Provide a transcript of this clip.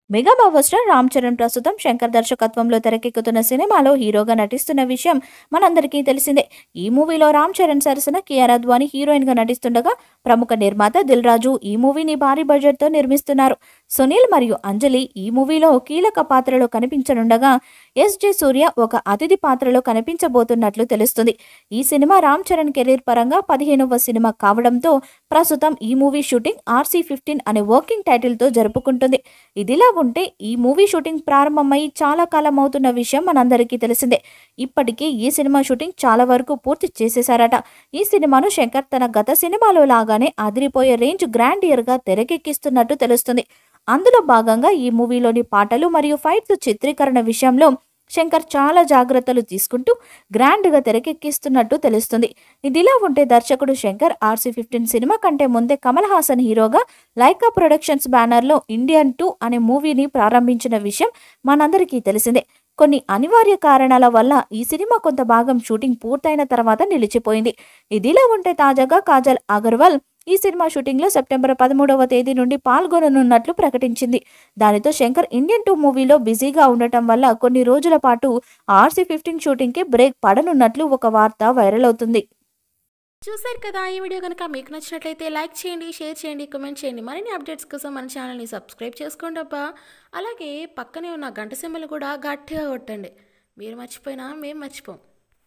mega power star Ram Charan ప్రస్తుతం శంకర్ దర్శకత్వంలో తెరకెక్కుతున్న సినిమాలో హీరోగా నటిస్తున్న విషయం మనందరికీ తెలిసిందే ఈ మూవీలో రామ్ చరణ్ సరసన కియార్ అద్వానీ హీరోయిన్ గా నటిస్తుండగా ప్రముఖ నిర్మాత దిల్ రాజు ఈ మూవీని భారీ బడ్జెట్ తో నిర్మిస్తున్నారు సునీల్ మరియు అంజలి ఈ మూవీలో కీలక పాత్రలో కనిపించనుండగా ఎస్ జే సూర్య ఒక అతిథి పాత్రలో కనిపించబోతున్నట్లు తెలుస్తుంది ఈ సినిమా రామ్ చరణ్ కెరీర్ పరంగా పదిహేనవ సినిమా కావడంతో ప్రస్తుతం ఈ మూవీ షూటింగ్ ఆర్సీ ఫిఫ్టీన్ అనే వర్కింగ్ టైటిల్ తో జరుపుకుంటుంది ఇదిలా ఉంటే ఈ మూవీ షూటింగ్ ప్రారంభమై చాలా కాలం అవుతున్న విషయం మనందరికీ తెలిసిందే ఇప్పటికే ఈ సినిమా షూటింగ్ చాలా వరకు పూర్తి చేసేశారట ఈ సినిమాను శంకర్ తన గత సినిమాలో లాగానే అదిరిపోయే రేంజ్ గ్రాండియర్ గా తెరకెక్కిస్తున్నట్టు తెలుస్తుంది అందులో భాగంగా ఈ మూవీలోని పాటలు మరియు ఫైట్స్ చిత్రీకరణ విషయంలో శంకర్ చాలా జాగ్రత్తలు తీసుకుంటూ గ్రాండ్గా తెరకెక్కిస్తున్నట్టు తెలుస్తుంది ఇదిలా ఉంటే దర్శకుడు శంకర్ ఆర్సీ ఫిఫ్టీన్ సినిమా కంటే ముందే కమల్ హాసన్ హీరోగా లైకా ప్రొడక్షన్స్ బ్యానర్లో ఇండియన్ టూ అనే మూవీని ప్రారంభించిన విషయం మనందరికీ తెలిసిందే కొన్ని అనివార్య కారణాల వల్ల ఈ సినిమా కొంత భాగం షూటింగ్ పూర్తయిన తర్వాత నిలిచిపోయింది ఇదిలా ఉంటే తాజాగా కాజల్ అగర్వాల్ ఈ సినిమా షూటింగ్లో సెప్టెంబర్ పదమూడవ తేదీ నుండి పాల్గొననున్నట్లు ప్రకటించింది దానితో శంకర్ ఇండియన్ టూ మూవీలో బిజీగా ఉండటం వల్ల కొన్ని రోజుల పాటు ఆర్సీ ఫిఫ్టీన్ షూటింగ్కి బ్రేక్ పడనున్నట్లు ఒక వార్త వైరల్ అవుతుంది చూశారు కదా ఈ వీడియో కనుక మీకు నచ్చినట్లయితే లైక్ చేయండి షేర్ చేయండి కామెంట్ చేయండి మరిన్ని అప్డేట్స్ కోసం మన ఛానల్ని సబ్స్క్రైబ్ చేసుకోండి అబ్బా అలాగే పక్కనే ఉన్న గంట సింబల్ కూడా గట్టిగా కొట్టండి మీరు మర్చిపోయినా మేము మర్చిపోం